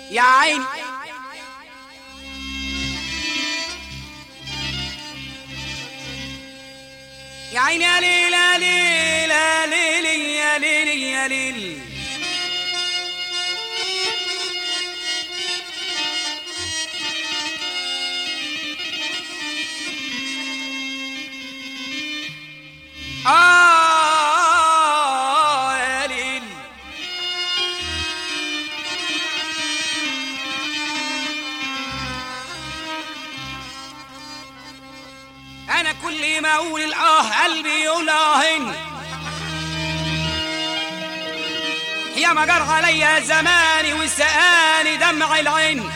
يا عين يا عين يا ليل يا ليل يا ليل يا ليل يا ليل آه يا ليل أنا كل ما أقول الآه قلبي يقول آهن يا ما جرى عليا زماني وسقاني دمع العين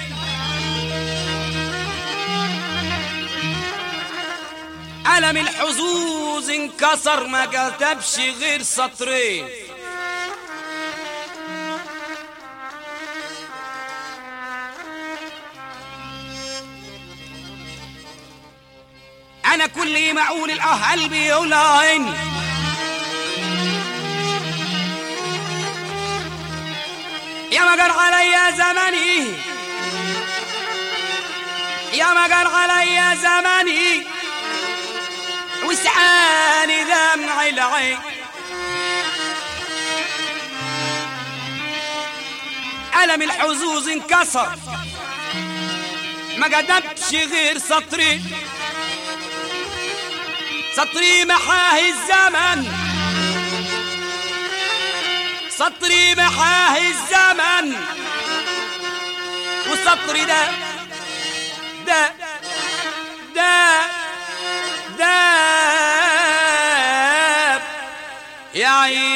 قلم الحظوظ انكسر ما كتبش غير سطرين انا كل ما اقول الاه قلبي يقول عين يا ما جر عليا زماني يا ما جر عليا زماني وسعاني دمع العين ألم الحظوظ انكسر ما قدمتش غير سطري سطري محاه الزمن سطري محاه الزمن وسطري ده ده ده داب يا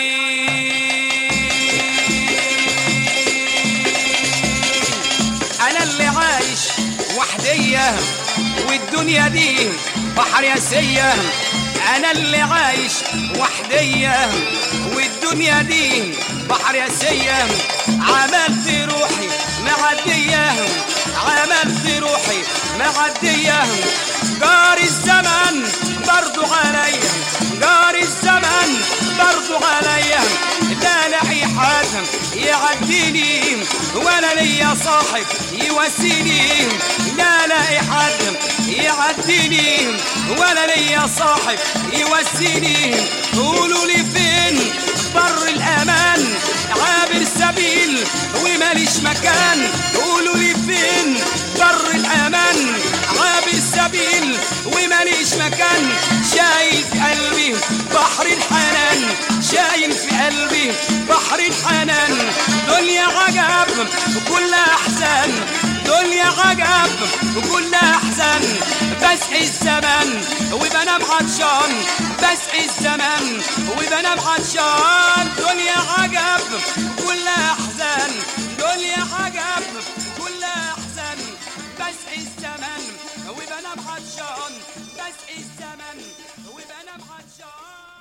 عين انا اللي عايش وحدية والدنيا دي بحر ياسية انا اللي عايش وحدية والدنيا دي بحر ياسية عملت روحي معدية عملت روحي معدية جار الزمن برضو عليا جار الزمن برضو عليا لا لاقي حد يعديني ولا ليا صاحب يواسيني لا لاقي حد يعديني ولا ليا صاحب يواسيني قولوا لي فين بر الامان عابر سبيل وماليش مكان قولوا لي فين بر الامان عابر سبيل وماليش مكان شايل في قلبي بحر الحنان شايل في قلبي بحر الحنان دنيا عجب وكل احزان دنيا عجب وكل احزان بسقي الزمان وبنام عطشان بسقي الزمان وبنام عطشان دنيا